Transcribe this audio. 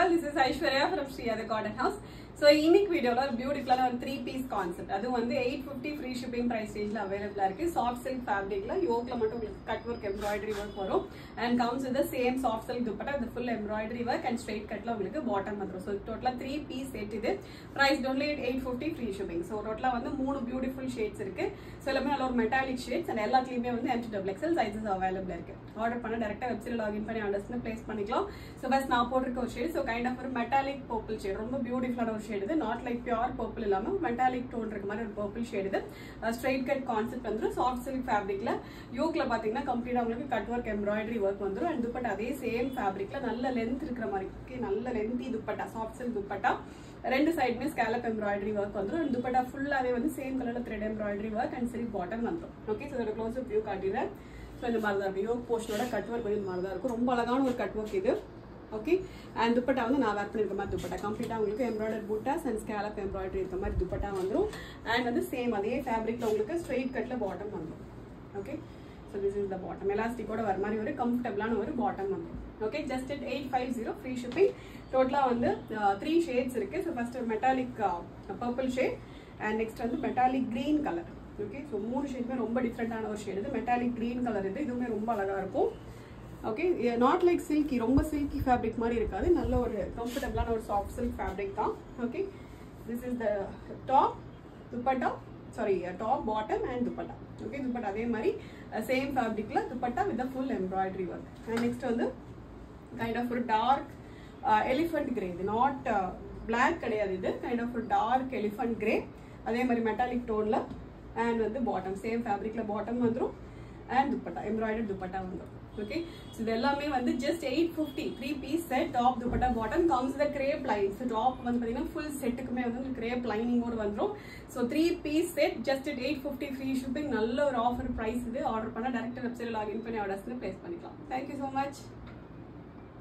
all this is Aishwarya from Sri அது garden house so இன்னைக்கு வீடியோவில் ஒரு பியூட்டிஃபுல்லான ஒரு த்ரீ பீஸ் கான்செப்ட் அது வந்து eight fifty free shipping price ரேஞ்சில் அவைலபிளாக இருக்கு சாஃப்ட் சில்க் ஃபேப்ரிக்ல யோக்கில் மட்டும் உங்களுக்கு கட் ஒர்க் எம்ப்ராய்டரி ஒர்க் வரும் and gowns with same soft silk dupatta இந்த full embroidery work and straight கட்ல உங்களுக்கு பாட்டம் வந்துடும் ஸோ டோட்டலாக த்ரீ பீஸ் செட் இது price only eight fifty free shipping so டோட்டலாக வந்து மூணு பியூட்டிஃபுல் ஷேட்ஸ் இருக்கு ஸோ எல்லாமே நல்ல ஒரு மெட்டாலிக் ஷேட்ஸ் அண்ட் எல்லாத்துலேயுமே வந்து M to double XL sizes available இருக்கு ஆர்டர் பண்ண டேரக்டாக வெப்சைட் லாகின் பண்ணி ஆர்டர்ஸ்னு பிளேஸ் பண்ணிக்கலாம் ஸோ பஸ் நான் போட்டிருக்க ஒரு ஷேட் ஸோ கைண்ட் ஆஃப் ஒரு மெட்டாலிக் பர்பிள் ஷேட் ரொம்ப பியூட்டிஃபுல்லான ஒரு ஷேட் இது நாட் லைக் பியூர் பர்பிள் இல்லாமல் மெட்டாலிக் டோன் இருக்க மாதிரி ஒரு பர்பிள் ஷேட் இது ஸ்ட்ரைட் கட் கான்செப்ட் வந்துடும் சாஃப்ட் சில்க் ஃபேப்ரிக்ல யோக்ல பார்த்தீங்கன்னா கம்ப்ளீட்டாக உங்களுக்கு கட் ஒர்க் எம்ப்ராய்டரி ஒர்க் வந்துடும் அண்ட் துப்பட்டா அதே சேம் ஃபேப்ரிக்ல நல்ல லென்த் இருக்கிற மாதிரி okay, நல்ல lengthy dupatta soft silk dupatta ரெண்டு சைடுமே ஸ்கேலப் எம்ப்ராய்டரி ஒர்க் வந்துடும் அண்ட் துப்பட்டா ஃபுல்லாகவே வந்து சேம் கலரில் thread embroidery work and silk bottom வந்துடும் ஓகே ஸோ இதோட க்ளோஸ் வியூ காட்டிடுறேன் ஸோ இந்த மாதிரி தான் இருக்கும் யோக் போர்ஷனோட கட் ஒர்க் வந்து இந்த மாதிரி தான் இருக்கும் ரொம்ப அழகான ஒரு கட் ஒர்க் இது ஓகே அண்ட் துப்பட்டா வந்து நான் வேர் பண்ணிருக்க மாதிரி துப்பட்டா கம்ப்ளீட்டாக உங்களுக்கு எம்ப்ராய்டர் பூட்டாஸ் அண்ட் ஸ்கேலப் எம்ப்ராய்டரி இருக்க மாதிரி துப்பட்டா வந்துடும் அண்ட் வந்து சேம் அதே ஃபேப்ரிக்ல உங்களுக்கு ஸ்ட்ரெயிட் கட்ல பாட்டம் வந்துடும் okay so this is the bottom எலாஸ்டிக்கோட வர மாதிரி ஒரு கம்ஃபர்டபுளான ஒரு பாட்டம் வந்துடும் okay just it eight five zero free shipping டோட்டலாக வந்து த்ரீ ஷேட்ஸ் இருக்கு ஸோ ஃபர்ஸ்ட் ஒரு metallic purple shade and next வந்து metallic green colour okay so மூணு ஷேடுமே ரொம்ப டிஃப்ரெண்டான ஒரு ஷேட் இது மெட்டாலிக் க்ரீன் கலர் இது இதுவுமே ரொம்ப அழகா இருக்கும் ஓகே நாட் லைக் சில்கி ரொம்ப சில்கி ஃபேப்ரிக் மாதிரி இருக்காது நல்ல ஒரு கம்ஃபர்டபுளான ஒரு சாஃப்ட் சில்க் ஃபேப்ரிக் தான் okay this is the top dupatta sorry top bottom and dupatta okay dupatta அதே மாதிரி சேம் ஃபேப்ரிக்ல dupatta with full embroidery work and next வந்து கைண்ட் ஆஃப் ஒரு டார்க் எலிஃபண்ட் கிரே இது நாட் பிளாக் கிடையாது இது கைண்ட் ஆஃப் ஒரு டார்க் எலிஃபண்ட் கிரே அதே மாதிரி மெட்டாலிக் டோன்ல அண்ட் வந்து பாட்டம் சேம் ஃபேப்ரிக்ல பாட்டம் வந்துடும் அண்ட் துப்பட்டா எம்ப்ராய்டரி துப்பட்டா வந்துடும் ஓகே ஸோ இது எல்லாமே வந்து just eight fifty three piece set top dupatta bottom comes the crepe line so top வந்து பார்த்தீங்கன்னா ஃபுல் செட்டுக்குமே வந்து கிரேப் லைனிங்கோடு வந்துடும் so three piece set just it eight fifty free shipping நல்ல ஒரு ஆஃபர் ப்ரைஸ் இது ஆர்டர் பண்ணால் டேரக்டாக வெப்சைட் லாகின் பண்ணி ஆர்டர்ஸ்னு ப்ளேஸ் பண்ணிக்கலாம் தேங்க்யூ ஸோ மச்